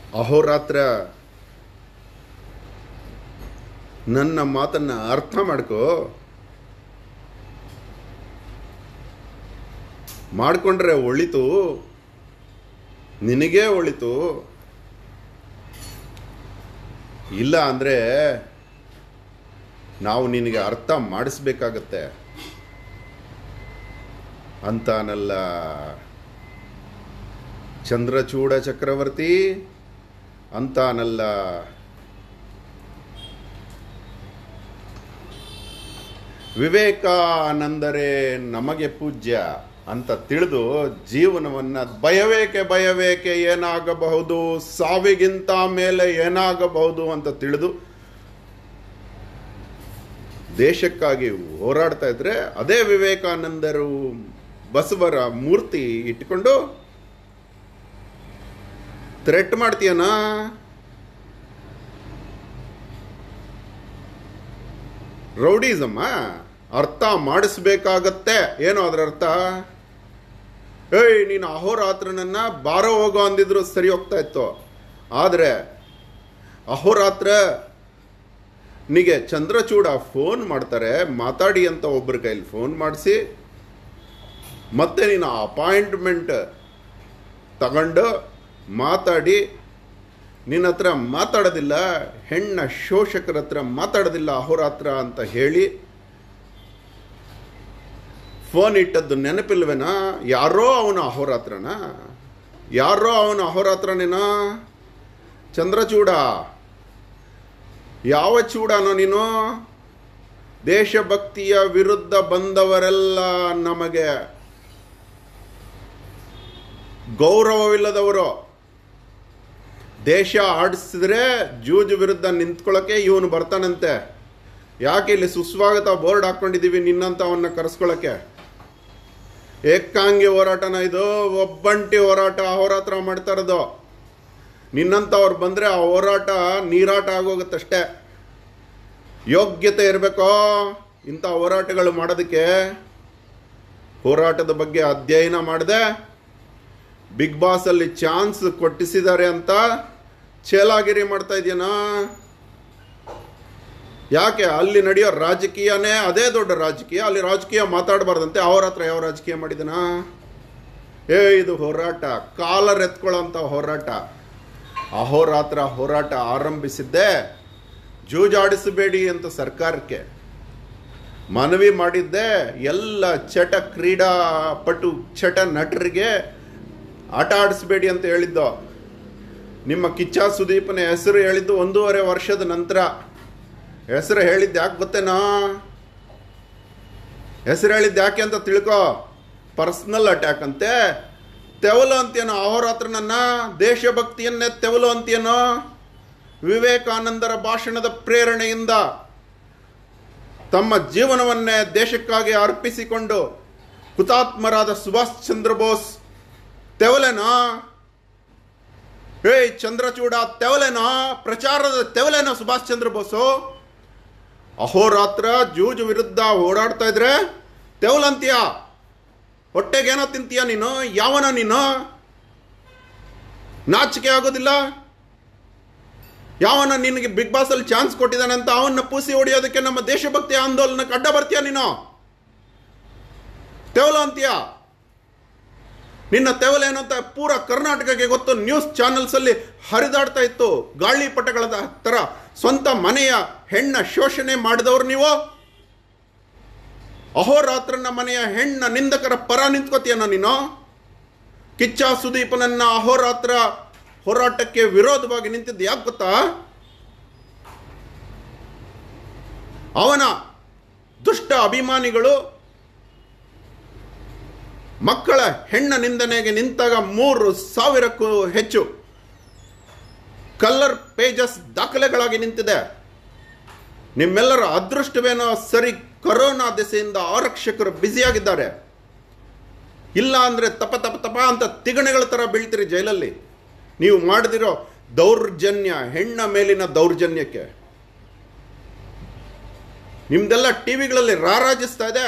ಅಹೋರಾತ್ರ ನನ್ನ ಮಾತನ್ನ ಅರ್ಥ ಮಾಡ್ಕೋ ಮಾಡ್ಕೊಂಡ್ರೆ ಒಳಿತು ನಿನಗೇ ಒಳಿತು ಇಲ್ಲ ಅಂದರೆ ನಾವು ನಿನಗೆ ಅರ್ಥ ಮಾಡಿಸ್ಬೇಕಾಗತ್ತೆ ಅಂತಾನಲ್ಲ ಚಂದ್ರಚೂಡ ಚಕ್ರವರ್ತಿ ಅಂತಾನಲ್ಲ ವಿವೇಕಾನಂದರೇ ನಮಗೆ ಪೂಜ್ಯ ಅಂತ ತಿಳಿದು ಜೀವನವನ್ನ ಭಯವೇಕೆ ಭಯವೇಕೆ ಏನಾಗಬಹುದು ಸಾವಿಗಿಂತ ಮೇಲೆ ಏನಾಗಬಹುದು ಅಂತ ತಿಳಿದು ದೇಶಕ್ಕಾಗಿ ಹೋರಾಡ್ತಾ ಇದ್ರೆ ಅದೇ ವಿವೇಕಾನಂದರು ಬಸವರ ಮೂರ್ತಿ ಇಟ್ಕೊಂಡು ಥ್ರೆಟ್ ಮಾಡ್ತೀಯನಾ ರೌಡಿಸಮ್ಮ ಅರ್ಥ ಮಾಡಿಸ್ಬೇಕಾಗತ್ತೆ ಏನು ಅದರ ಅರ್ಥ ಏಯ್ ನೀನು ಅಹೋರಾತ್ರನನ್ನ ಬಾರೋ ಹೋಗೋ ಅಂದಿದ್ರು ಸರಿ ಹೋಗ್ತಾ ಇತ್ತು ಆದರೆ ಅಹೋರಾತ್ರ ನಿಗೆ ಚಂದ್ರಚೂಡ ಫೋನ್ ಮಾಡ್ತಾರೆ ಮಾತಾಡಿ ಅಂತ ಒಬ್ಬರ ಕೈಲಿ ಫೋನ್ ಮಾಡಿಸಿ ಮತ್ತೆ ನೀನು ಅಪಾಯಿಂಟ್ಮೆಂಟ್ ತಗೊಂಡು ಮಾತಾಡಿ ನಿನ್ನ ಹತ್ರ ಮಾತಾಡೋದಿಲ್ಲ ಹೆಣ್ಣ ಶೋಷಕರ ಹತ್ರ ಮಾತಾಡೋದಿಲ್ಲ ಅಹೋರಾತ್ರ ಅಂತ ಹೇಳಿ ಫೋನ್ ಇಟ್ಟದ್ದು ನೆನಪಿಲ್ವೇನಾ ಯಾರೋ ಅವನು ಅಹೋರಾತ್ರನ ಯಾರೋ ಅವನು ಅಹೋರಾತ್ರನೇನಾ ಚಂದ್ರಚೂಡ ಯಾವ ಚೂಡನೋ ನೀನು ದೇಶಭಕ್ತಿಯ ವಿರುದ್ಧ ಬಂದವರೆಲ್ಲ ನಮಗೆ ಗೌರವವಿಲ್ಲದವರು ದೇಶ ಆಡಿಸಿದ್ರೆ ಜೂಜು ವಿರುದ್ಧ ನಿಂತ್ಕೊಳ್ಳೋಕೆ ಇವನು ಬರ್ತಾನಂತೆ ಯಾಕೆ ಇಲ್ಲಿ ಸುಸ್ವಾಗತ ಬೋರ್ಡ್ ಹಾಕೊಂಡಿದ್ದೀವಿ ನಿನ್ನಂತವನ್ನ ಕರೆಸ್ಕೊಳ್ಳೋಕೆ ಏಕಾಂಗಿ ಹೋರಾಟನ ಇದು ಒಬ್ಬಂಟಿ ಹೋರಾಟ ಅಹೋರಾತ್ರ ಮಾಡ್ತಾ ಇರೋದು ನಿನ್ನಂಥವ್ರು ಬಂದರೆ ಆ ಹೋರಾಟ ನೀರಾಟ ಆಗೋಗುತ್ತಷ್ಟೇ ಯೋಗ್ಯತೆ ಇರಬೇಕೋ ಇಂಥ ಹೋರಾಟಗಳು ಮಾಡೋದಕ್ಕೆ ಹೋರಾಟದ ಬಗ್ಗೆ ಅಧ್ಯಯನ ಮಾಡಿದೆ ಬಿಗ್ ಬಾಸ್ ಅಲ್ಲಿ ಚಾನ್ಸ್ ಕೊಟ್ಟಿಸಿದ್ದಾರೆ ಅಂತ ಛೇಲಾಗಿರಿ ಮಾಡ್ತಾ ಇದೆಯನಾ ಯಾಕೆ ಅಲ್ಲಿ ನಡೆಯೋ ರಾಜಕೀಯನೇ ಅದೇ ದೊಡ್ಡ ರಾಜಕೀಯ ಅಲ್ಲಿ ರಾಜಕೀಯ ಮಾತಾಡಬಾರ್ದಂತೆ ಅವ್ರ ಹತ್ರ ಯಾವ ರಾಜಕೀಯ ಮಾಡಿದನ ಏ ಇದು ಹೋರಾಟ ಕಾಲರ್ ಎತ್ಕೊಳ್ಳೋಂಥ ಹೋರಾಟ ಅಹೋರಾತ್ರ ಹೋರಾಟ ಆರಂಭಿಸಿದ್ದೆ ಜೂಜಾಡಿಸಬೇಡಿ ಅಂತ ಸರ್ಕಾರಕ್ಕೆ ಮನವಿ ಮಾಡಿದ್ದೆ ಎಲ್ಲ ಚಟ ಕ್ರೀಡಾಪಟು ಚಟ ನಟರಿಗೆ ಆಟ ಆಡಿಸ್ಬೇಡಿ ಅಂತ ಹೇಳಿದ್ದು ನಿಮ್ಮ ಕಿಚ್ಚ ಸುದೀಪನ ಹೆಸರು ಹೇಳಿದ್ದು ಒಂದೂವರೆ ವರ್ಷದ ನಂತರ ಹೆಸರು ಹೇಳಿದ್ದು ಯಾಕೆ ಗೊತ್ತೇನಾ ಹೆಸರು ಹೇಳಿದ್ದು ಯಾಕೆ ಅಂತ ತಿಳ್ಕೊ ಪರ್ಸ್ನಲ್ ಅಟ್ಯಾಕ್ ಅಂತೆ ತೆವಲು ಅಂತೇನೋ ಅಹೋರಾತ್ರ ನನ್ನ ದೇಶಭಕ್ತಿಯನ್ನೇ ತೆವಲು ಅಂತೇನೋ ವಿವೇಕಾನಂದರ ಭಾಷಣದ ಪ್ರೇರಣೆಯಿಂದ ತಮ್ಮ ಜೀವನವನ್ನೇ ದೇಶಕ್ಕಾಗಿ ಅರ್ಪಿಸಿಕೊಂಡು ಹುತಾತ್ಮರಾದ ಸುಭಾಷ್ ಚಂದ್ರ ಬೋಸ್ ತೆವಲೆನಾ ಏಯ್ ಚಂದ್ರಚೂಡ ತೆವಲೆನಾ ಪ್ರಚಾರದ ತೆವಲೆನಾ ಸುಭಾಷ್ ಚಂದ್ರ ಬೋಸು ಅಹೋರಾತ್ರ ಜೂಜು ವಿರುದ್ಧ ಓಡಾಡ್ತಾ ಇದ್ರೆ ತೆವಲಂತೀಯ ಹೊಟ್ಟೆಗೇನೋ ತಿಂತೀಯ ನೀನು ಯಾವನ ನೀನು ನಾಚಿಕೆ ಆಗೋದಿಲ್ಲ ಯಾವನ ನಿನಗೆ ಬಿಗ್ ಬಾಸ್ ಅಲ್ಲಿ ಚಾನ್ಸ್ ಕೊಟ್ಟಿದ್ದಾನಂತ ಅವನ್ನ ಪೂಸಿ ಹೊಡೆಯೋದಕ್ಕೆ ನಮ್ಮ ದೇಶಭಕ್ತಿ ಆಂದೋಲನಕ್ಕೆ ಅಡ್ಡ ಬರ್ತೀಯ ನೀನು ತೆವಲ ಅಂತೀಯ ನಿನ್ನ ತೆವಲೇನು ಅಂತ ಪೂರ ಕರ್ನಾಟಕಕ್ಕೆ ಗೊತ್ತು ನ್ಯೂಸ್ ಚಾನೆಲ್ಸ್ ಅಲ್ಲಿ ಹರಿದಾಡ್ತಾ ಇತ್ತು ಗಾಳಿ ಪಟಗಳ ತರ ಸ್ವಂತ ಮನೆಯ ಹೆಣ್ಣ ಶೋಷಣೆ ಮಾಡಿದವರು ನೀವು ಅಹೋರಾತ್ರನ ಮನೆಯ ಹೆಣ್ಣ ನಿಂದಕರ ಪರ ನಿಂತ್ಕೋತೀಯನ ನೀನು ಕಿಚ್ಚ ಸುದೀಪನನ್ನ ಅಹೋರಾತ್ರ ಹೋರಾಟಕ್ಕೆ ವಿರೋಧವಾಗಿ ನಿಂತಿದ್ದು ಯಾಕೆ ಗೊತ್ತಾ ಅವನ ದುಷ್ಟ ಅಭಿಮಾನಿಗಳು ಮಕ್ಕಳ ಹೆಣ್ಣ ನಿಂದನೆಗೆ ನಿಂತಾಗ ಮೂರು ಸಾವಿರಕ್ಕೂ ಹೆಚ್ಚು ಕಲ್ಲರ್ ಪೇಜಸ್ ದಾಖಲೆಗಳಾಗಿ ನಿಂತಿದೆ ನಿಮ್ಮೆಲ್ಲರ ಅದೃಷ್ಟವೇನೋ ಸರಿ ಕೊರೋನಾ ದೆಸೆಯಿಂದ ಆರಕ್ಷಕರು ಬ್ಯುಸಿಯಾಗಿದ್ದಾರೆ ಇಲ್ಲ ಅಂದರೆ ತಪ ತಪ ತಪ ಅಂತ ತಿಗಣೆಗಳ ಥರ ಬೀಳ್ತೀರಿ ಜೈಲಲ್ಲಿ ನೀವು ಮಾಡದಿರೋ ದೌರ್ಜನ್ಯ ಹೆಣ್ಣ ಮೇಲಿನ ದೌರ್ಜನ್ಯಕ್ಕೆ ನಿಮ್ದೆಲ್ಲ ಟಿವಿಗಳಲ್ಲಿ ರಾರಾಜಿಸ್ತಾ ಇದೆ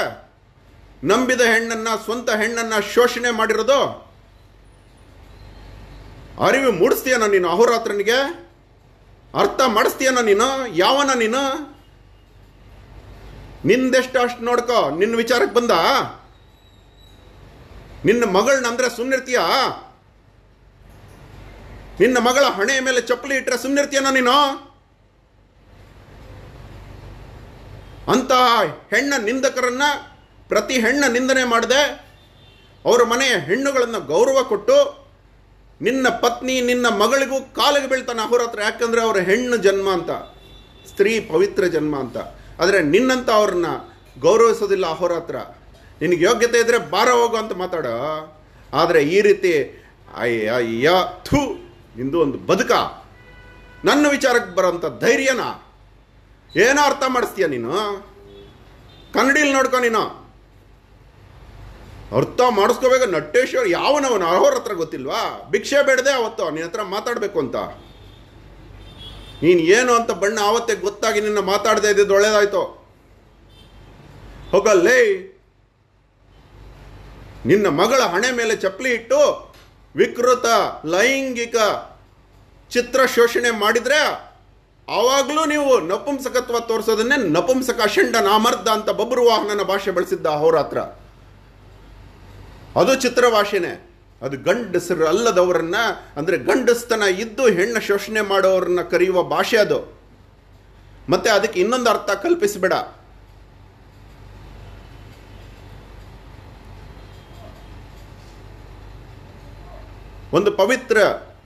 ನಂಬಿದ ಹೆಣ್ಣನ್ನ ಸ್ವಂತ ಹೆಣ್ಣನ್ನ ಶೋಷಣೆ ಮಾಡಿರೋದು ಅರಿವು ಮೂಡಿಸ್ತೀಯನ ನೀನು ಅಹೋರಾತ್ರನಿಗೆ ಅರ್ಥ ಮಾಡಿಸ್ತೀಯನ ನೀನು ಯಾವನ ನೀನು ನಿಂದೆಷ್ಟು ಅಷ್ಟು ನೋಡ್ಕೋ ನಿನ್ನ ವಿಚಾರಕ್ಕೆ ಬಂದ ನಿನ್ನ ಮಗಳನ್ನ ಅಂದ್ರೆ ಸುಮ್ಮನಿರ್ತೀಯ ನಿನ್ನ ಮಗಳ ಹಣೆಯ ಮೇಲೆ ಚಪ್ಪಲಿ ಇಟ್ಟರೆ ಸುಮ್ಮನಿರ್ತೀಯನ ನೀನು ಅಂತ ಹೆಣ್ಣ ನಿಂದಕರನ್ನ ಪ್ರತಿ ಹೆಣ್ಣ ನಿಂದನೆ ಮಾಡದೆ ಅವರ ಮನೆಯ ಹೆಣ್ಣುಗಳನ್ನು ಗೌರವ ಕೊಟ್ಟು ನಿನ್ನ ಪತ್ನಿ ನಿನ್ನ ಮಗಳಿಗೂ ಕಾಲಿಗೆ ಬೀಳ್ತಾನೆ ಅಹೋರಾತ್ರ ಯಾಕಂದ್ರೆ ಅವರ ಹೆಣ್ಣು ಜನ್ಮ ಅಂತ ಸ್ತ್ರೀ ಪವಿತ್ರ ಜನ್ಮ ಅಂತ ಆದರೆ ನಿನ್ನಂತ ಅವ್ರನ್ನ ಗೌರವಿಸೋದಿಲ್ಲ ಅಹೋರಾತ್ರ ನಿನಗೆ ಯೋಗ್ಯತೆ ಇದ್ರೆ ಬಾರ ಹೋಗು ಅಂತ ಮಾತಾಡ ಆದರೆ ಈ ರೀತಿ ಅಯ್ಯ ಅಯ್ಯ ಥೂ ನಿಂದು ಒಂದು ಬದುಕ ನನ್ನ ವಿಚಾರಕ್ಕೆ ಬರೋಂಥ ಧೈರ್ಯನ ಏನೋ ಅರ್ಥ ಮಾಡಿಸ್ತೀಯ ನೀನು ಕನ್ನಡಿಲಿ ನೋಡ್ಕೊ ನೀನು ಅರ್ಥ ಮಾಡಿಸ್ಕೋಬೇಕು ನಟ್ಟೇಶ್ವರ ಯಾವನವನು ಅವ್ರ ಹತ್ರ ಗೊತ್ತಿಲ್ವಾ ಭಿಕ್ಷೆ ಬೇಡದೆ ಅವತ್ತು ನಿನ್ನ ಹತ್ರ ಮಾತಾಡಬೇಕು ಅಂತ ನೀನು ಏನು ಅಂತ ಬಣ್ಣ ಆವತ್ತೇ ಗೊತ್ತಾಗಿ ನಿನ್ನ ಮಾತಾಡದೆ ಇದ್ದಿದ್ದು ಒಳ್ಳೇದಾಯ್ತು ಹೋಗಲ್ಲೇ ನಿನ್ನ ಮಗಳ ಹಣೆ ಮೇಲೆ ಚಪ್ಪಲಿ ಇಟ್ಟು ವಿಕೃತ ಲೈಂಗಿಕ ಚಿತ್ರ ಶೋಷಣೆ ಮಾಡಿದ್ರೆ ಆವಾಗಲೂ ನೀವು ನಪುಂಸಕತ್ವ ತೋರಿಸೋದನ್ನೇ ನಪುಂಸಕ ಷಂಡ ನಾಮರ್ದ ಅಂತ ಬಬ್ರು ವಾಹನನ ಭಾಷೆ ಬಳಸಿದ್ದ ಅಹೋರಾತ್ರ ಅದು ಚಿತ್ರಭಾಷೆನೇ ಅದು ಗಂಡಸರು ಅಲ್ಲದವರನ್ನ ಅಂದ್ರೆ ಗಂಡಸ್ತನ ಇದ್ದು ಹೆಣ್ಣು ಶೋಷಣೆ ಮಾಡೋರನ್ನ ಕರೆಯುವ ಭಾಷೆ ಅದು ಮತ್ತೆ ಅದಕ್ಕೆ ಇನ್ನೊಂದು ಅರ್ಥ ಕಲ್ಪಿಸಬೇಡ ಒಂದು ಪವಿತ್ರ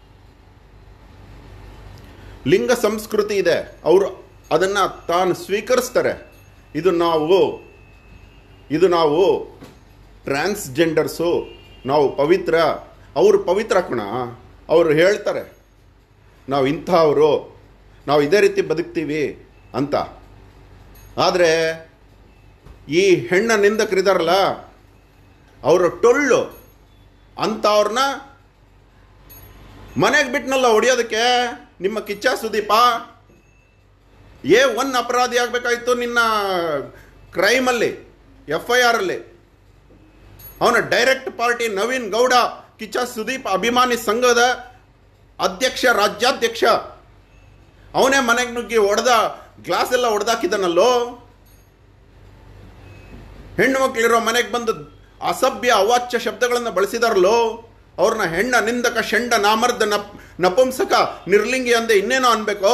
ಲಿಂಗ ಸಂಸ್ಕೃತಿ ಇದೆ ಅವರು ಅದನ್ನು ತಾನು ಸ್ವೀಕರಿಸ್ತಾರೆ ಇದು ನಾವು ಇದು ನಾವು ಟ್ರಾನ್ಸ್ಜೆಂಡರ್ಸು ನಾವು ಪವಿತ್ರ ಅವರು ಪವಿತ್ರ ಕಣ ಅವರು ಹೇಳ್ತಾರೆ ನಾವು ಇಂಥವರು ನಾವು ಇದೇ ರೀತಿ ಬದುಕ್ತೀವಿ ಅಂತ ಆದರೆ ಈ ಹೆಣ್ಣ ನಿಂದಕರಿದಾರಲ್ಲ ಅವರ ಟೊಳ್ಳು ಅಂಥವ್ರನ್ನ ಮನೆಗೆ ಬಿಟ್ನಲ್ಲ ಹೊಡಿಯೋದಕ್ಕೆ ನಿಮ್ಮ ಕಿಚ್ಚ ಸುದೀಪ ಏ ಒನ್ ಅಪರಾಧಿ ಆಗಬೇಕಾಯ್ತು ನಿನ್ನ ಕ್ರೈಮಲ್ಲಿ ಎಫ್ ಐ ಆರಲ್ಲಿ ಅವನ ಡೈರೆಕ್ಟ್ ಪಾರ್ಟಿ ನವೀನ್ ಗೌಡ ಕಿಚ್ಚ ಸುದೀಪ್ ಅಭಿಮಾನಿ ಸಂಘದ ಅಧ್ಯಕ್ಷ ರಾಜ್ಯಾಧ್ಯಕ್ಷ ಅವನೇ ಮನೆಗೆ ನುಗ್ಗಿ ಹೊಡೆದ ಗ್ಲಾಸ್ ಎಲ್ಲ ಹೊಡೆದಾಕಿದನಲ್ಲೋ ಹೆಣ್ಣು ಮಕ್ಕಳಿರೋ ಮನೆಗೆ ಬಂದು ಅಸಭ್ಯ ಅವಾಚ್ಯ ಶಬ್ದಗಳನ್ನು ಬಳಸಿದಾರಲ್ಲೋ ಅವ್ರನ್ನ ಹೆಣ್ಣ ನಿಂದಕ ಷಂಡ ನಾಮರ್ದ ನಪ್ ನಪುಂಸಕ ನಿರ್ಲಿಂಗಿ ಅಂದೆ ಇನ್ನೇನೋ ಅನ್ಬೇಕೋ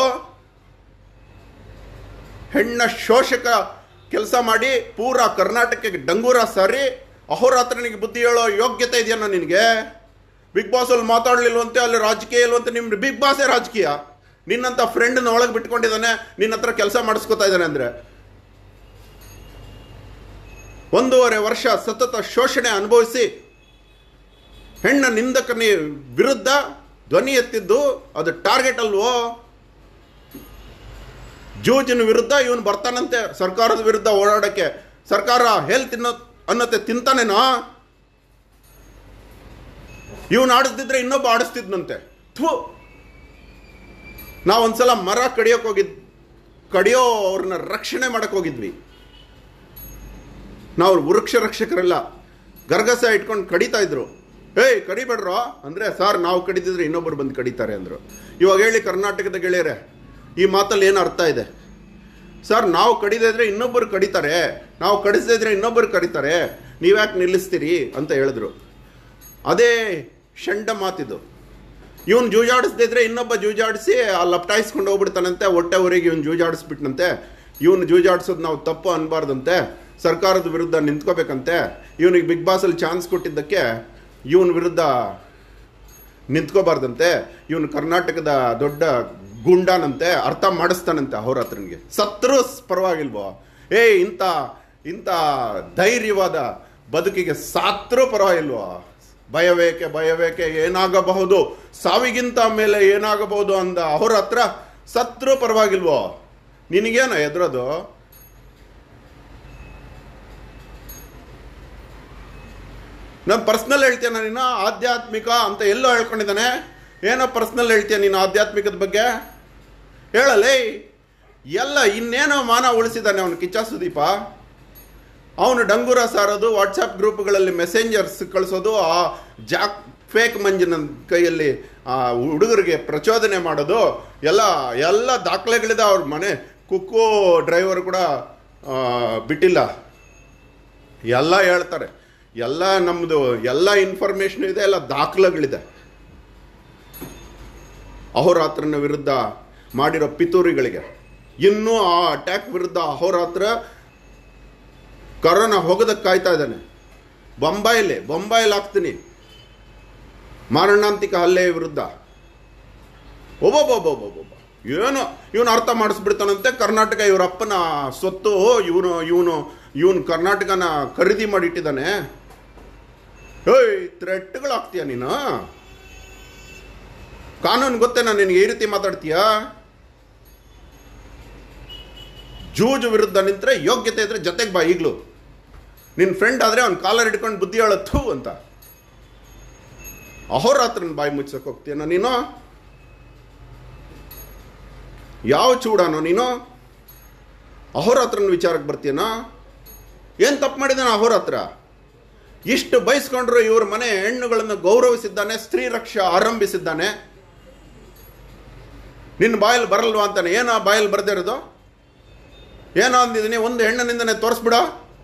ಹೆಣ್ಣ ಶೋಷಕ ಕೆಲಸ ಮಾಡಿ ಪೂರಾ ಕರ್ನಾಟಕಕ್ಕೆ ಡಂಗೂರ ಸಾರಿ ಅಹೋರಾತ್ರನಿಗೆ ಬುದ್ಧಿ ಹೇಳೋ ಯೋಗ್ಯತೆ ಇದೆಯನ್ನ ನಿನಗೆ ಬಿಗ್ ಬಾಸ್ ಅಲ್ಲಿ ಮಾತಾಡ್ಲಿಲ್ವಂತೆ ಅಲ್ಲಿ ರಾಜಕೀಯ ಇಲ್ವಂತೆ ನಿಮ್ಮ ಬಿಗ್ ಬಾಸೇ ರಾಜಕೀಯ ನಿನ್ನಂತ ಫ್ರೆಂಡ್ನ ಒಳಗೆ ಬಿಟ್ಕೊಂಡಿದ್ದಾನೆ ನಿನ್ನ ಹತ್ರ ಕೆಲಸ ಮಾಡಿಸ್ಕೊತಾ ಇದ್ದಾನೆ ಅಂದ್ರೆ ಒಂದೂವರೆ ವರ್ಷ ಸತತ ಶೋಷಣೆ ಅನುಭವಿಸಿ ಹೆಣ್ಣ ನಿಂದಕನ ವಿರುದ್ಧ ಧ್ವನಿ ಎತ್ತಿದ್ದು ಅದು ಟಾರ್ಗೆಟ್ ಅಲ್ವೋ ಜೂಜಿನ ವಿರುದ್ಧ ಇವನು ಬರ್ತಾನಂತೆ ಸರ್ಕಾರದ ವಿರುದ್ಧ ಓಡಾಡಕ್ಕೆ ಸರ್ಕಾರ ಹೆಲ್ತ್ ತಿನ್ನೋ ಅನ್ನತ್ತೆ ತಿಂತಾನೇನೋ ಇವನು ಆಡಿಸ್ತಿದ್ರೆ ಇನ್ನೊಬ್ಬ ಆಡಿಸ್ತಿದ್ನಂತೆ ಥೂ ನಾವೊಂದ್ಸಲ ಮರ ಕಡಿಯೋಕೆ ಹೋಗಿದ್ ಕಡಿಯೋ ಅವ್ರನ್ನ ರಕ್ಷಣೆ ಮಾಡಕ್ ಹೋಗಿದ್ವಿ ನಾವು ವೃಕ್ಷ ರಕ್ಷಕರಲ್ಲ ಗರ್ಗಸ ಇಟ್ಕೊಂಡು ಕಡಿತಾ ಇದ್ರು ಏಯ್ ಕಡಿಬೇಡ್ರೋ ಅಂದ್ರೆ ಸರ್ ನಾವು ಕಡಿದಿದ್ರೆ ಇನ್ನೊಬ್ಬರು ಬಂದು ಕಡಿತಾರೆ ಅಂದರು ಇವಾಗ ಹೇಳಿ ಕರ್ನಾಟಕದ ಗೆಳೆಯರೆ ಈ ಮಾತಲ್ಲಿ ಏನು ಅರ್ಥ ಇದೆ ಸರ್ ನಾವು ಕಡಿದೇ ಇದ್ರೆ ಇನ್ನೊಬ್ಬರು ಕಡಿತಾರೆ ನಾವು ಕಡಿಸದೇ ಇದ್ರೆ ಇನ್ನೊಬ್ಬರು ಕಡಿತಾರೆ ನೀವ್ಯಾಕೆ ನಿಲ್ಲಿಸ್ತೀರಿ ಅಂತ ಹೇಳಿದ್ರು ಅದೇ ಷಂಡ ಮಾತಿದು ಇವನು ಜೂಜಾಡಿಸ್ದೇ ಇದ್ರೆ ಇನ್ನೊಬ್ಬ ಜೂಜಾಡಿಸಿ ಆ ಲಪ್ಟಾಯಿಸ್ಕೊಂಡು ಹೋಗ್ಬಿಡ್ತಾನಂತೆ ಹೊಟ್ಟೆ ಊರಿಗೆ ಇವನು ಜೂಜಾಡಿಸ್ಬಿಟ್ನಂತೆ ಇವನು ಜೂಜಾಡಿಸೋದು ನಾವು ತಪ್ಪು ಅನ್ಬಾರ್ದಂತೆ ಸರ್ಕಾರದ ವಿರುದ್ಧ ನಿಂತ್ಕೋಬೇಕಂತೆ ಇವನಿಗೆ ಬಿಗ್ ಬಾಸಲ್ಲಿ ಚಾನ್ಸ್ ಕೊಟ್ಟಿದ್ದಕ್ಕೆ ಇವನ ವಿರುದ್ಧ ನಿಂತ್ಕೋಬಾರ್ದಂತೆ ಇವನು ಕರ್ನಾಟಕದ ದೊಡ್ಡ ಗುಂಡಾನಂತೆ ಅರ್ಥ ಮಾಡಿಸ್ತಾನಂತೆ ಅಹೋರಾತ್ರನಿಗೆ ಸತ್ರು ಪರವಾಗಿಲ್ವೋ ಏ ಇಂಥ ಇಂಥ ಧೈರ್ಯವಾದ ಬದುಕಿಗೆ ಸಾತ್ರೂ ಪರವಾಗಿಲ್ವೋ ಭಯವೇಕೆ ಭಯವೇಕೆ ಏನಾಗಬಹುದು ಸಾವಿಗಿಂತ ಮೇಲೆ ಏನಾಗಬಹುದು ಅಂದ ಅಹೋರಾತ್ರ ಸತ್ರು ಪರವಾಗಿಲ್ವೋ ನಿನಗೇನೋ ಎದುರೋದು ನಾನು ಪರ್ಸ್ನಲ್ ಹೇಳ್ತೇನೆ ನೀನು ಆಧ್ಯಾತ್ಮಿಕ ಅಂತ ಎಲ್ಲೋ ಹೇಳ್ಕೊಂಡಿದ್ದಾನೆ ಏನೋ ಪರ್ಸ್ನಲ್ ಹೇಳ್ತೀಯ ನೀನು ಆಧ್ಯಾತ್ಮಿಕದ ಬಗ್ಗೆ ಹೇಳಲೇ ಎಲ್ಲ ಇನ್ನೇನೋ ಮಾನ ಉಳಿಸಿದ್ದಾನೆ ಅವನು ಕಿಚ್ಚ ಸುದೀಪ ಅವನು ಡಂಗೂರ ಸಾರೋದು ವಾಟ್ಸಪ್ ಗ್ರೂಪ್ಗಳಲ್ಲಿ ಮೆಸೆಂಜರ್ಸ್ ಕಳಿಸೋದು ಆ ಜಾಕ್ ಫೇಕ್ ಮಂಜಿನ ಕೈಯಲ್ಲಿ ಆ ಹುಡುಗರಿಗೆ ಪ್ರಚೋದನೆ ಮಾಡೋದು ಎಲ್ಲ ಎಲ್ಲ ದಾಖಲೆಗಳಿದೆ ಅವ್ರ ಮನೆ ಕುಕ್ಕು ಡ್ರೈವರ್ ಕೂಡ ಆ, ಬಿಟ್ಟಿಲ್ಲ ಎಲ್ಲ ಹೇಳ್ತಾರೆ ಎಲ್ಲ ನಮ್ಮದು ಎಲ್ಲ ಇನ್ಫಾರ್ಮೇಷನ್ ಇದೆ ಎಲ್ಲ ದಾಖಲೆಗಳಿದೆ ಅಹೋರಾತ್ರನ ವಿರುದ್ಧ ಮಾಡಿರೋ ಪಿತೂರಿಗಳಿಗೆ ಇನ್ನೂ ಆ ಅಟ್ಯಾಕ್ ವಿರುದ್ಧ ಅಹೋರಾತ್ರ ಕರೋನಾ ಹೋಗೋದಕ್ಕೆ ಕಾಯ್ತಾ ಇದ್ದಾನೆ ಬೊಂಬಾಯಲ್ಲಿ ಬೊಂಬಾಯಲ್ಲಿ ಹಾಕ್ತೀನಿ ಮಾರಣಾಂತಿಕ ಹಲ್ಲೆ ವಿರುದ್ಧ ಒಬ್ಬೊಬ್ಬೊಬ್ಬೊಬ್ಬೊಬ್ಬ ಏನು ಇವನು ಅರ್ಥ ಮಾಡಿಸ್ಬಿಡ್ತಾನಂತೆ ಕರ್ನಾಟಕ ಇವರ ಅಪ್ಪನ ಸ್ವತ್ತು ಇವನು ಇವನು ಇವನು ಕರ್ನಾಟಕನ ಖರೀದಿ ಮಾಡಿಟ್ಟಿದ್ದಾನೆ ಏಯ್ ಥ್ರೆಟ್ಗಳು ಹಾಕ್ತೀಯ ನೀನು ಕಾನೂನು ಗೊತ್ತೇನಾ ನಿನಗೆ ಈ ರೀತಿ ಮಾತಾಡ್ತೀಯಾ ಜೂಜು ವಿರುದ್ಧ ನಿಂತರೆ ಯೋಗ್ಯತೆ ಇದ್ರೆ ಜೊತೆಗೆ ಬಾ ಈಗಲೂ ನಿನ್ನ ಫ್ರೆಂಡ್ ಆದರೆ ಅವ್ನ ಕಾಲರ್ ಹಿಡ್ಕೊಂಡು ಬುದ್ಧಿ ಹೇಳತ್ತು ಅಂತ ಅಹೋರಾತ್ರನ ಬಾಯಿ ಮುಚ್ಚಕ್ಕೆ ಹೋಗ್ತೀಯನೋ ನೀನು ಯಾವ ಚೂಡಾನೋ ನೀನು ಅಹೋರಾತ್ರನ ವಿಚಾರಕ್ಕೆ ಬರ್ತೀಯನೋ ಏನು ತಪ್ಪು ಮಾಡಿದಾನ ಅಹೋರಾತ್ರ ಇಷ್ಟು ಬಯಸ್ಕೊಂಡ್ರು ಇವ್ರ ಮನೆ ಹೆಣ್ಣುಗಳನ್ನು ಗೌರವಿಸಿದ್ದಾನೆ ಸ್ತ್ರೀ ರಕ್ಷೆ ಆರಂಭಿಸಿದ್ದಾನೆ ನಿನ್ನ ಬಾಯಲ್ಲಿ ಬರಲ್ವಾ ಅಂತಾನೆ ಏನೋ ಬಾಯಲ್ಲಿ ಬರ್ದೇ ಇರೋದು ಏನೋ ಅಂದಿದ್ದೀನಿ ಒಂದು ಹೆಣ್ಣಿನಿಂದನೇ ತೋರಿಸ್ಬಿಡ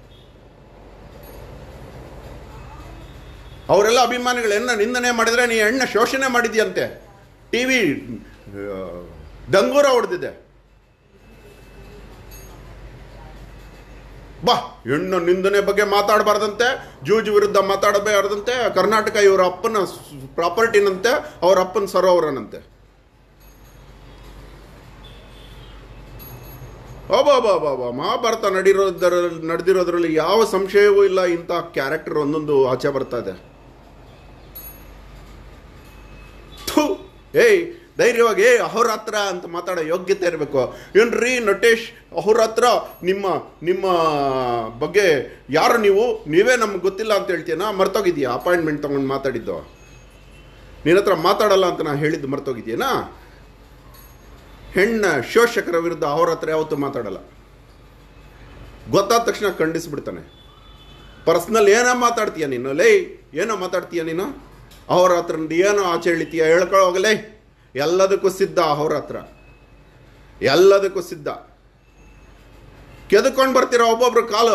ಅವರೆಲ್ಲ ಅಭಿಮಾನಿಗಳು ಹೆಣ್ಣ ನಿಂದನೆ ಮಾಡಿದ್ರೆ ನೀ ಹೆಣ್ಣ ಶೋಷಣೆ ಮಾಡಿದ್ಯಂತೆ ಟಿ ವಿ ದಂಗೂರ ಹೊಡೆದಿದೆ ಬಾ ಹೆಣ್ಣು ನಿಂದನೆ ಬಗ್ಗೆ ಮಾತಾಡಬಾರ್ದಂತೆ ಜೂಜು ವಿರುದ್ಧ ಮಾತಾಡಬಾರ್ದಂತೆ ಕರ್ನಾಟಕ ಇವರ ಅಪ್ಪನ ಪ್ರಾಪರ್ಟಿನಂತೆ ಅವರ ಅಪ್ಪನ ಸರೋವರನಂತೆ ಅಬ್ಬಾ ಮಹಾಭಾರತ ನಡಿರೋದರ ನಡೆದಿರೋದ್ರಲ್ಲಿ ಯಾವ ಸಂಶಯವೂ ಇಲ್ಲ ಇಂಥ ಕ್ಯಾರೆಕ್ಟರ್ ಒಂದೊಂದು ಆಚೆ ಬರ್ತಾ ಇದೆ ಥು ಏಯ್ ಧೈರ್ಯವಾಗಿ ಏ ಅಹೋರಾತ್ರ ಅಂತ ಮಾತಾಡೋ ಯೋಗ್ಯತೆ ಇರಬೇಕು ಏನ್ರಿ ನಟೇಶ್ ಅಹೋರಾತ್ರ ನಿಮ್ಮ ನಿಮ್ಮ ಬಗ್ಗೆ ಯಾರು ನೀವು ನೀವೇ ನಮ್ಗೆ ಗೊತ್ತಿಲ್ಲ ಅಂತ ಹೇಳ್ತೀಯನಾ ಮರ್ತೋಗಿದ್ಯಾ ಅಪಾಯಿಂಟ್ಮೆಂಟ್ ತಗೊಂಡು ಮಾತಾಡಿದ್ದು ನಿನ್ನ ಹತ್ರ ಮಾತಾಡಲ್ಲ ಅಂತ ನಾ ಹೇಳಿದ್ದು ಮರ್ತೋಗಿದ್ಯೇನಾ ಹೆಣ್ಣ ಶೋಷಕರ ವಿರುದ್ಧ ಅವ್ರ ಹತ್ರ ಯಾವತ್ತೂ ಮಾತಾಡಲ್ಲ ಗೊತ್ತಾದ ತಕ್ಷಣ ಖಂಡಿಸ್ಬಿಡ್ತಾನೆ ಪರ್ಸ್ನಲ್ ಏನೋ ಮಾತಾಡ್ತೀಯ ನೀನು ಲೇ ಏನೋ ಮಾತಾಡ್ತೀಯ ನೀನು ಅವ್ರ ಹತ್ರ ಏನೋ ಆಚೆ ಹೇಳಿತೀಯ ಹೇಳ್ಕೊಳ್ಳೋ ಹೋಗಲೇ ಎಲ್ಲದಕ್ಕೂ ಸಿದ್ಧ ಅವ್ರ ಹತ್ರ ಎಲ್ಲದಕ್ಕೂ ಸಿದ್ಧ ಕೆದ್ಕೊಂಡು ಬರ್ತೀರ ಒಬ್ಬೊಬ್ರು ಕಾಲು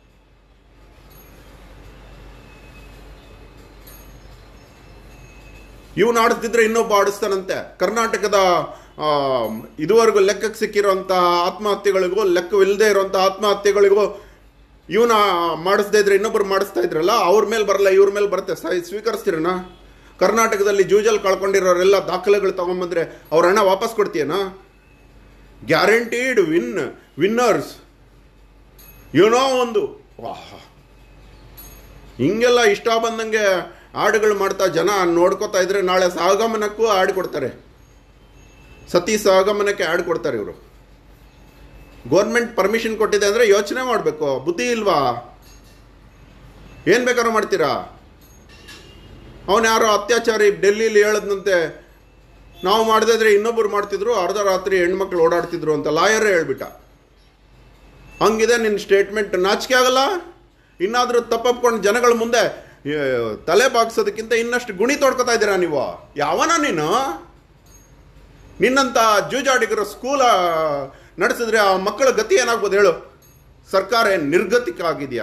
ಇವನು ಆಡಿಸ್ತಿದ್ರೆ ಇನ್ನೊಬ್ಬ ಆಡಿಸ್ತಾನಂತೆ ಕರ್ನಾಟಕದ ಆ, ಇದುವರೆಗೂ ಲೆಕ್ಕಕ್ಕೆ ಸಿಕ್ಕಿರೋಂಥ ಆತ್ಮಹತ್ಯೆಗಳಿಗೂ ಲೆಕ್ಕವಿಲ್ಲದೆ ಇರೋಂಥ ಆತ್ಮಹತ್ಯೆಗಳಿಗೂ ಇವನ ಮಾಡಿಸ್ದೇ ಇದ್ರೆ ಇನ್ನೊಬ್ರು ಮಾಡಿಸ್ತಾ ಇದ್ರಲ್ಲ ಅವ್ರ ಮೇಲೆ ಬರಲ್ಲ ಇವ್ರ ಮೇಲೆ ಬರುತ್ತೆ ಸ- ಸ್ವೀಕರಿಸ್ತೀರಣ್ಣ ಕರ್ನಾಟಕದಲ್ಲಿ ಜೂಜಲ್ ಕಳ್ಕೊಂಡಿರೋರೆಲ್ಲ ದಾಖಲೆಗಳು ತಗೊಂಬಂದ್ರೆ ಅವ್ರ ಹಣ ವಾಪಸ್ ಕೊಡ್ತೀಯನ ಗ್ಯಾರಂಟೀಡ್ ವಿನ್ ವಿನ್ನರ್ಸ್ ಏನೋ ಒಂದು ವಾಹ್ ಹಿಂಗೆಲ್ಲ ಇಷ್ಟ ಬಂದಂಗೆ ಹಾಡುಗಳು ಮಾಡ್ತಾ ಜನ ನೋಡ್ಕೋತಾ ಇದ್ರೆ ನಾಳೆ ಸಹಗಮನಕ್ಕೂ ಹಾಡು ಕೊಡ್ತಾರೆ ಸತಿ ಸಹಗಮನಕ್ಕೆ ಹಾಡು ಕೊಡ್ತಾರೆ ಇವರು ಗೋರ್ಮೆಂಟ್ ಪರ್ಮಿಷನ್ ಕೊಟ್ಟಿದೆ ಅಂದರೆ ಯೋಚನೆ ಮಾಡಬೇಕು ಬುದ್ಧಿ ಇಲ್ವಾ ಏನು ಬೇಕಾದ್ರೂ ಮಾಡ್ತೀರಾ ಅವನು ಯಾರೋ ಅತ್ಯಾಚಾರಿ ಡೆಲ್ಲಿಲಿ ಹೇಳದ್ನಂತೆ ನಾವು ಮಾಡದೇ ಇದ್ರೆ ಇನ್ನೊಬ್ಬರು ಮಾಡ್ತಿದ್ರು ಅರ್ಧ ರಾತ್ರಿ ಹೆಣ್ಮಕ್ಳು ಓಡಾಡ್ತಿದ್ರು ಅಂತ ಲಾಯರೇ ಹೇಳ್ಬಿಟ್ಟ ಹಂಗಿದೆ ನಿನ್ನ ಸ್ಟೇಟ್ಮೆಂಟ್ ನಾಚಿಕೆ ಆಗಲ್ಲ ಇನ್ನಾದರೂ ತಪ್ಪಪ್ಕೊಂಡು ಜನಗಳ ಮುಂದೆ ಏ, ತಲೆ ಬಾಗ್ಸೋದಕ್ಕಿಂತ ಇನ್ನಷ್ಟು ಗುಣಿ ತೋಡ್ಕೊತಾ ಇದ್ದೀರಾ ನೀವು ಯಾವನ ನೀನು ನಿನ್ನಂಥ ಜೂಜಾಡಿಗರ ಸ್ಕೂಲ ನಡೆಸಿದ್ರೆ ಆ ಮಕ್ಕಳ ಗತಿ ಏನಾಗ್ಬೋದು ಹೇಳು ಸರ್ಕಾರ ಏನು ನಿರ್ಗತಿಕ ಆಗಿದೆಯಾ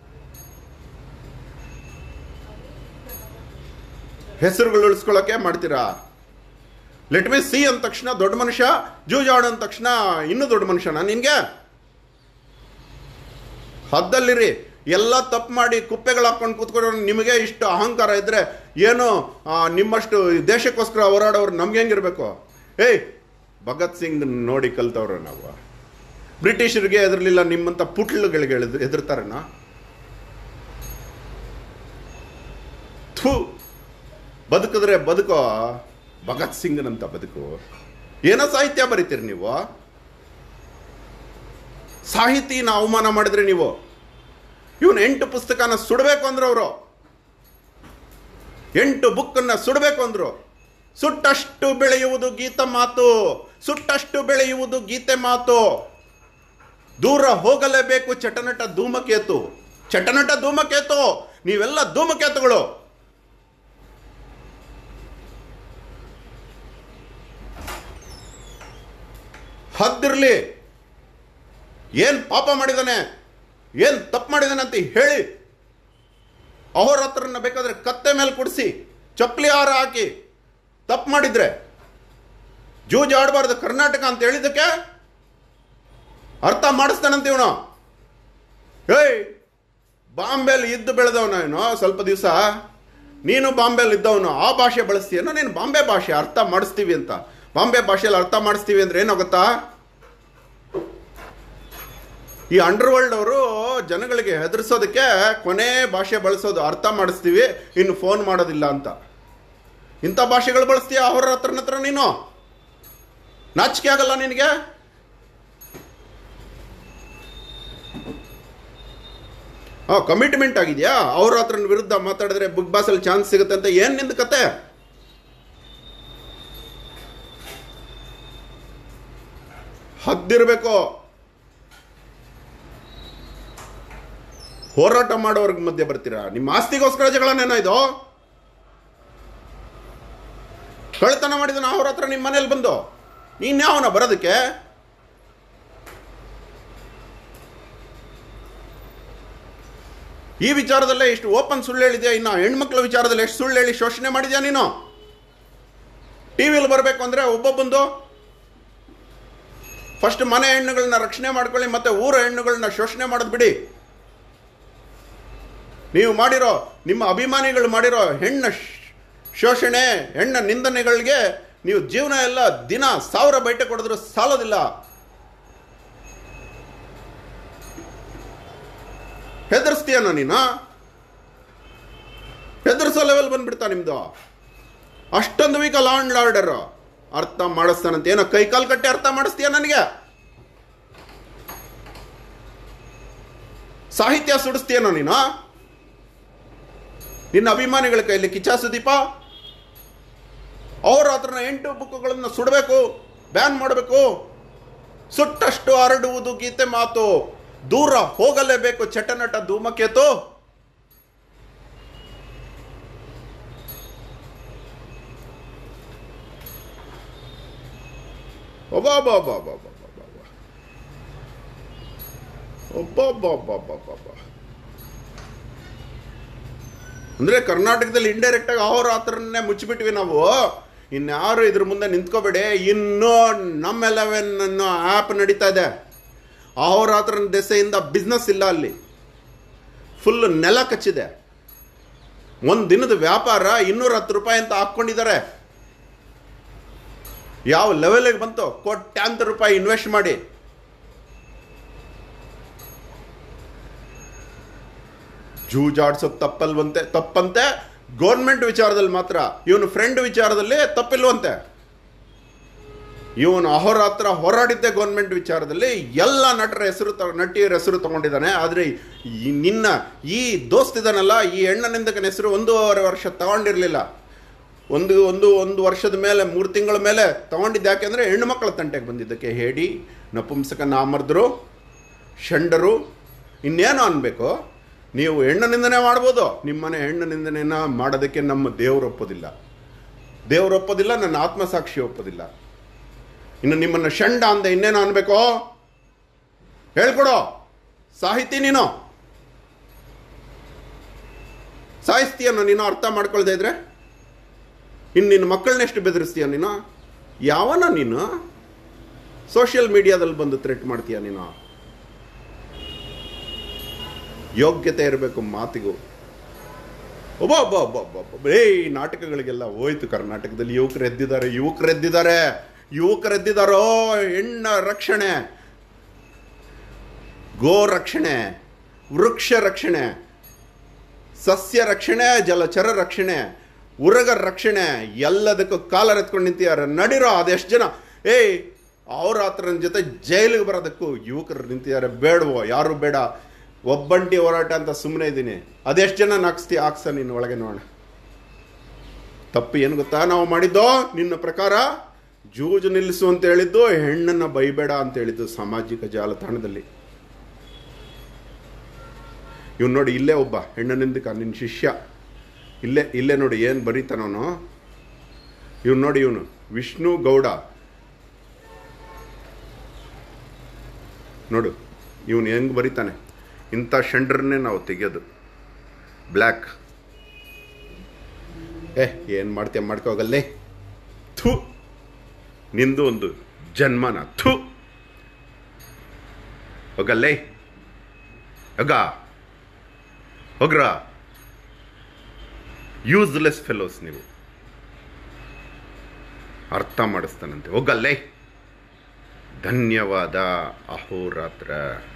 ಹೆಸರುಗಳು ಉಳಿಸ್ಕೊಳ್ಳೋಕೆ ಮಾಡ್ತೀರಾ ಲೆಟ್ ಮಿ ಸಿ ಅಂದ ತಕ್ಷಣ ದೊಡ್ಡ ಮನುಷ್ಯ ಜೂಜಾಡು ಅಂದ ತಕ್ಷಣ ಇನ್ನೂ ದೊಡ್ಡ ಮನುಷ್ಯನ ನಿನ್ಗೆ ಹದ್ದಲ್ಲಿರಿ ಎಲ್ಲ ತಪ್ಪು ಮಾಡಿ ಕುಪ್ಪೆಗಳು ಹಾಕೊಂಡು ಕೂತ್ಕೊಂಡು ನಿಮಗೆ ಇಷ್ಟು ಅಹಂಕಾರ ಇದ್ರೆ ಏನು ಆ, ನಿಮ್ಮಷ್ಟು ದೇಶಕ್ಕೋಸ್ಕರ ಹೋರಾಡೋರು ನಮ್ಗೆ ಹೆಂಗಿರ್ಬೇಕು ಏಯ್ ಭಗತ್ ಸಿಂಗ್ ನೋಡಿ ಕಲ್ತವ್ರ ನಾವು ಬ್ರಿಟಿಷರಿಗೆ ಎದುರ್ಲಿಲ್ಲ ನಿಮ್ಮಂಥ ಪುಟ್ಲುಗಳಿಗೆ ಎದುರ್ ಎದುರ್ತಾರಣ್ಣ ಥೂ ಬದುಕಿದ್ರೆ ಬದುಕೋ ಭಗತ್ ಸಿಂಗ್ನಂತ ಬದುಕು ಏನೋ ಸಾಹಿತ್ಯ ಬರೀತೀರಿ ನೀವು ಸಾಹಿತಿನ ಅವಮಾನ ಮಾಡಿದ್ರೆ ನೀವು ಇವನು ಎಂಟು ಪುಸ್ತಕನ ಸುಡಬೇಕು ಅಂದ್ರು ಅವರು ಎಂಟು ಬುಕ್ಕನ್ನ ಸುಡಬೇಕು ಅಂದ್ರು ಸುಟ್ಟಷ್ಟು ಬೆಳೆಯುವುದು ಗೀತ ಮಾತು ಸುಟ್ಟಷ್ಟು ಬೆಳೆಯುವುದು ಗೀತೆ ಮಾತು ದೂರ ಹೋಗಲೇಬೇಕು ಚಟನಟ ಧೂಮಕೇತು ಚಟನಟ ಧೂಮಕೇತು ನೀವೆಲ್ಲ ಧೂಮಕೇತುಗಳು ಹದ್ದಿರ್ಲಿ ಏನು ಪಾಪ ಮಾಡಿದಾನೆ ಏನು ತಪ್ಪು ಮಾಡಿದಾನೆ ಅಂತ ಹೇಳಿ ಅವ್ರ ಹತ್ರನ ಬೇಕಾದ್ರೆ ಕತ್ತೆ ಮೇಲೆ ಕುಡಿಸಿ ಚಪ್ಪಲಿ ಹಾರ ಹಾಕಿ ತಪ್ಪು ಮಾಡಿದ್ರೆ ಜೂಜ್ ಆಡಬಾರ್ದು ಕರ್ನಾಟಕ ಅಂತ ಹೇಳಿದ್ದಕ್ಕೆ ಅರ್ಥ ಮಾಡಿಸ್ತಾನಂತ ಇವನು ಏಯ್ ಬಾಂಬೆಲಿ ಇದ್ದು ಬೆಳೆದವನ ಏನೋ ಸ್ವಲ್ಪ ದಿವಸ ನೀನು ಬಾಂಬೆಲಿ ಇದ್ದವನು ಆ ಭಾಷೆ ಬಳಸ್ತೀಯನೋ ನೀನು ಬಾಂಬೆ ಭಾಷೆ ಅರ್ಥ ಮಾಡಿಸ್ತೀವಿ ಅಂತ ಬಾಂಬೆ ಭಾಷೆಯಲ್ಲಿ ಅರ್ಥ ಮಾಡಿಸ್ತೀವಿ ಅಂದ್ರೆ ಏನಾಗುತ್ತಾ ಈ ಅಂಡರ್ ವರ್ಲ್ಡ್ ಅವರು ಜನಗಳಿಗೆ ಹೆದರ್ಸೋದಕ್ಕೆ ಕೊನೆ ಭಾಷೆ ಬಳಸೋದು ಅರ್ಥ ಮಾಡಿಸ್ತೀವಿ ಇನ್ನು ಫೋನ್ ಮಾಡೋದಿಲ್ಲ ಅಂತ ಇಂಥ ಭಾಷೆಗಳು ಬಳಸ್ತೀಯ ಅವ್ರ ಹತ್ರನ ಹತ್ರ ನೀನು ನಾಚಿಕೆ ಆಗಲ್ಲ ನಿನಗೆ ಹಾಂ ಕಮಿಟ್ಮೆಂಟ್ ಆಗಿದೆಯಾ ಅವ್ರ ಹತ್ರ ವಿರುದ್ಧ ಮಾತಾಡಿದ್ರೆ ಬಿಗ್ ಬಾಸಲ್ಲಿ ಚಾನ್ಸ್ ಸಿಗುತ್ತೆ ಅಂತ ಏನು ನಿಂದ ಕತೆ ಹದ್ದಿರಬೇಕು ಹೋರಾಟ ಮಾಡೋರ್ಗ ಮಧ್ಯೆ ಬರ್ತೀರಾ ನಿಮ್ಮ ಆಸ್ತಿಗೋಸ್ಕರ ಜಗಳನೇನೋ ಇದು ಕಳ್ತನ ಮಾಡಿದನ ಅವ್ರ ಹತ್ರ ನಿಮ್ಮ ಮನೇಲಿ ಬಂದು ನೀನ್ ಯಾವನ ಬರೋದಕ್ಕೆ ಈ ವಿಚಾರದಲ್ಲೇ ಇಷ್ಟು ಓಪನ್ ಸುಳ್ಳು ಹೇಳಿದ್ಯಾ ಇನ್ನು ಹೆಣ್ಮಕ್ಳ ವಿಚಾರದಲ್ಲಿ ಎಷ್ಟು ಸುಳ್ಳು ಹೇಳಿ ಶೋಷಣೆ ಮಾಡಿದ್ಯಾ ನೀನು ಟಿವಿಯಲ್ಲಿ ಬರಬೇಕು ಅಂದ್ರೆ ಒಬ್ಬೊಬ್ಬಂದು ಫಸ್ಟ್ ಮನೆ ಹೆಣ್ಣುಗಳನ್ನ ರಕ್ಷಣೆ ಮಾಡ್ಕೊಳ್ಳಿ ಮತ್ತೆ ಊರ ಹೆಣ್ಣುಗಳನ್ನ ಶೋಷಣೆ ಮಾಡೋದು ಬಿಡಿ ನೀವು ಮಾಡಿರೋ ನಿಮ್ಮ ಅಭಿಮಾನಿಗಳು ಮಾಡಿರೋ ಹೆಣ್ಣ ಶ್- ಶೋಷಣೆ ಹೆಣ್ಣ ನಿಂದನೆಗಳಿಗೆ ನೀವು ಜೀವನ ಎಲ್ಲ ದಿನ ಸಾವಿರ ಬೈಟೆ ಕೊಡಿದ್ರು ಸಾಲೋದಿಲ್ಲ ಹೆದರ್ಸ್ತೀಯನ ನೀನು ಹೆದರ್ಸೋ ಲೆವೆಲ್ ಬಂದ್ಬಿಡ್ತಾ ನಿಮ್ದು ಅಷ್ಟೊಂದು ವೀಕ ಲಾ ಅಂಡ್ ಆರ್ಡರ್ ಅರ್ಥ ಮಾಡಿಸ್ತಾನಂತ ಏನೋ ಕೈ ಕಾಲು ಕಟ್ಟಿ ಅರ್ಥ ಮಾಡಿಸ್ತೀಯ ನನಗೆ ಸಾಹಿತ್ಯ ಸುಡಿಸ್ತೀಯನೋ ನೀನು ನಿನ್ನ ಅಭಿಮಾನಿಗಳ ಕೈಯಲ್ಲಿ ಕಿಚ್ಚ ಸುದೀಪ ಅವ್ರ ಹತ್ರನ ಎಂಟು ಬುಕ್ಗಳನ್ನು ಸುಡಬೇಕು ಬ್ಯಾನ್ ಮಾಡಬೇಕು ಸುಟ್ಟಷ್ಟು ಹರಡುವುದು ಗೀತೆ ಮಾತು ದೂರ ಹೋಗಲೇಬೇಕು ಚಟನಟ ಧೂಮಕೇತು ಅಂದ್ರೆ ಕರ್ನಾಟಕದಲ್ಲಿ ಇಂಡೈರೆಕ್ಟ್ ಆಗಿ ಅವ್ರ ಹತ್ರನೇ ಮುಚ್ಚಿಬಿಟ್ವಿ ನಾವು ಇನ್ಯಾರು ಇದ್ರ ಮುಂದೆ ನಿಂತ್ಕೋಬೇಡಿ ಇನ್ನೂ ನಮ್ಮ ಎಲೆವೆನ್ ಅನ್ನೋ ಆ್ಯಪ್ ನಡೀತಾ ಇದೆ ಅವ್ರ ಹತ್ರ ದೆಸೆಯಿಂದ ಬಿಸ್ನೆಸ್ ಇಲ್ಲ ಅಲ್ಲಿ ಫುಲ್ ನೆಲ ಕಚ್ಚಿದೆ ಒಂದು ದಿನದ ವ್ಯಾಪಾರ ಇನ್ನೂರ ಹತ್ತು ರೂಪಾಯಿ ಅಂತ ಹಾಕ್ಕೊಂಡಿದ್ದಾರೆ ಯಾವ ಲೆವೆಲಿಗೆ ಬಂತು ಕೋಟ್ಯಾಂತರ ರೂಪಾಯಿ ಇನ್ವೆಸ್ಟ್ ಮಾಡಿ ಜೂಜಾಡ್ಸೋದು ತಪ್ಪಲ್ವಂತೆ ತಪ್ಪಂತೆ ಗೌರ್ಮೆಂಟ್ ವಿಚಾರದಲ್ಲಿ ಮಾತ್ರ ಇವನು ಫ್ರೆಂಡ್ ವಿಚಾರದಲ್ಲಿ ತಪ್ಪಿಲ್ವಂತೆ ಇವನು ಅಹೋರಾತ್ರ ಹೋರಾಡಿದ್ದೆ ಗೌರ್ಮೆಂಟ್ ವಿಚಾರದಲ್ಲಿ ಎಲ್ಲ ನಟರ ಹೆಸರು ತ ನಟಿಯರ ಹೆಸರು ತಗೊಂಡಿದ್ದಾನೆ ಆದರೆ ಈ ನಿನ್ನ ಈ ದೋಸ್ತ್ ಇದಾನಲ್ಲ ಈ ಹೆಣ್ಣನಿಂದಕನ ಹೆಸರು ಒಂದೂವರೆ ವರ್ಷ ತಗೊಂಡಿರಲಿಲ್ಲ ಒಂದು ಒಂದು ಒಂದು ವರ್ಷದ ಮೇಲೆ ಮೂರು ತಿಂಗಳ ಮೇಲೆ ತಗೊಂಡಿದ್ದು ಯಾಕೆಂದರೆ ಹೆಣ್ಣು ಮಕ್ಕಳ ತಂಟೆಗೆ ಬಂದಿದ್ದಕ್ಕೆ ಹೇಡಿ ನಪುಂಸಕ ನಾಮರ್ದರು ಷಂಡರು ಇನ್ನೇನು ಅನ್ಬೇಕು ನೀವು ಹೆಣ್ಣು ನಿಂದನೆ ಮಾಡ್ಬೋದು ನಿಮ್ಮನೆ ಹೆಣ್ಣು ನಿಂದನೆನ ಮಾಡೋದಕ್ಕೆ ನಮ್ಮ ದೇವರು ಒಪ್ಪೋದಿಲ್ಲ ದೇವರು ಒಪ್ಪೋದಿಲ್ಲ ನನ್ನ ಆತ್ಮಸಾಕ್ಷಿ ಒಪ್ಪೋದಿಲ್ಲ ಇನ್ನು ನಿಮ್ಮನ್ನು ಷಂಡ ಅಂದೆ ಇನ್ನೇನು ಅನ್ಬೇಕು ಹೇಳ್ಕೊಡೋ ಸಾಹಿತಿ ನೀನು ಸಾಯಿಸ್ತೀಯನ್ನ ನೀನು ಅರ್ಥ ಮಾಡ್ಕೊಳ್ದೇ ಇದ್ರೆ ಇನ್ನು ನಿನ್ನ ಮಕ್ಕಳನ್ನೆಷ್ಟು ಬೆದರಿಸ್ತೀಯ ನೀನು ಯಾವನ ನೀನು ಸೋಷಿಯಲ್ ಮೀಡಿಯಾದಲ್ಲಿ ಬಂದು ಥ್ರೆಟ್ ಮಾಡ್ತೀಯ ನೀನು ಯೋಗ್ಯತೆ ಇರಬೇಕು ಮಾತಿಗೂ ಒಬ್ಬ ಒಬ್ಬ ಒಬ್ಬ ಒಬ್ಬ ಒಬ್ಬ ಏ ಈ ನಾಟಕಗಳಿಗೆಲ್ಲ ಹೋಯ್ತು ಕರ್ನಾಟಕದಲ್ಲಿ ಯುವಕರು ಎದ್ದಿದ್ದಾರೆ ಯುವಕರು ಎದ್ದಿದ್ದಾರೆ ಯುವಕರು ಎದ್ದಿದ್ದಾರೋ ಹೆಣ್ಣ ರಕ್ಷಣೆ ಗೋ ರಕ್ಷಣೆ ವೃಕ್ಷ ರಕ್ಷಣೆ ಸಸ್ಯ ರಕ್ಷಣೆ ಜಲಚರ ರಕ್ಷಣೆ ಉರಗ ರಕ್ಷಣೆ ಎಲ್ಲದಕ್ಕೂ ಕಾಲರ್ ಎತ್ಕೊಂಡು ನಿಂತಿದ್ದಾರೆ ನಡಿರೋ ಅದೆಷ್ಟು ಜನ ಏಯ್ ಅವ್ರ ಹತ್ರ ಜೊತೆ ಜೈಲಿಗೆ ಬರೋದಕ್ಕೂ ಯುವಕರು ನಿಂತಿದ್ದಾರೆ ಬೇಡವೋ ಯಾರು ಬೇಡ ಒಬ್ಬಂಟಿ ಹೋರಾಟ ಅಂತ ಸುಮ್ಮನೆ ಇದ್ದೀನಿ ಅದೆಷ್ಟು ಜನ ನಾಕ್ಸ್ತಿ ಹಾಕ್ಸ ನಿನ್ನ ಒಳಗೆ ನೋಡೋಣ ತಪ್ಪು ಏನು ಗೊತ್ತಾ ನಾವು ಮಾಡಿದ್ದೋ ನಿನ್ನ ಪ್ರಕಾರ ಜೂಜು ನಿಲ್ಲಿಸು ಅಂತ ಹೇಳಿದ್ದು ಹೆಣ್ಣನ್ನು ಬೈಬೇಡ ಅಂತ ಹೇಳಿದ್ದು ಸಾಮಾಜಿಕ ಜಾಲತಾಣದಲ್ಲಿ ಇವ್ನು ನೋಡಿ ಇಲ್ಲೇ ಒಬ್ಬ ಹೆಣ್ಣನಿಂದಕ ನಿನ್ನ ಶಿಷ್ಯ ಇಲ್ಲೇ ಇಲ್ಲೇ ನೋಡಿ ಏನು ಬರೀತಾನವನು ಇವ್ನು ನೋಡಿ ಇವನು ವಿಷ್ಣು ಗೌಡ ನೋಡು ಇವನು ಹೆಂಗೆ ಬರೀತಾನೆ ಇಂಥ ಶಂಡ್ರನ್ನೇ ನಾವು ತೆಗೆಯೋದು ಬ್ಲ್ಯಾಕ್ ಏ ಏನು ಮಾಡ್ತೀಯ ಮಾಡ್ಕೋಗಲ್ಲೇ ಥು ನಿಂದು ಒಂದು ಜನ್ಮನ ಥು ಹೋಗಲ್ಲೇ ಹೋಗ ಹೋಗ್ರ ಯೂಸ್ಲೆಸ್ ಫೆಲೋಸ್ ನೀವು ಅರ್ಥ ಮಾಡಿಸ್ತಾನಂತೆ ಹೋಗಲ್ಲೇ ಧನ್ಯವಾದ ಅಹೋರಾತ್ರ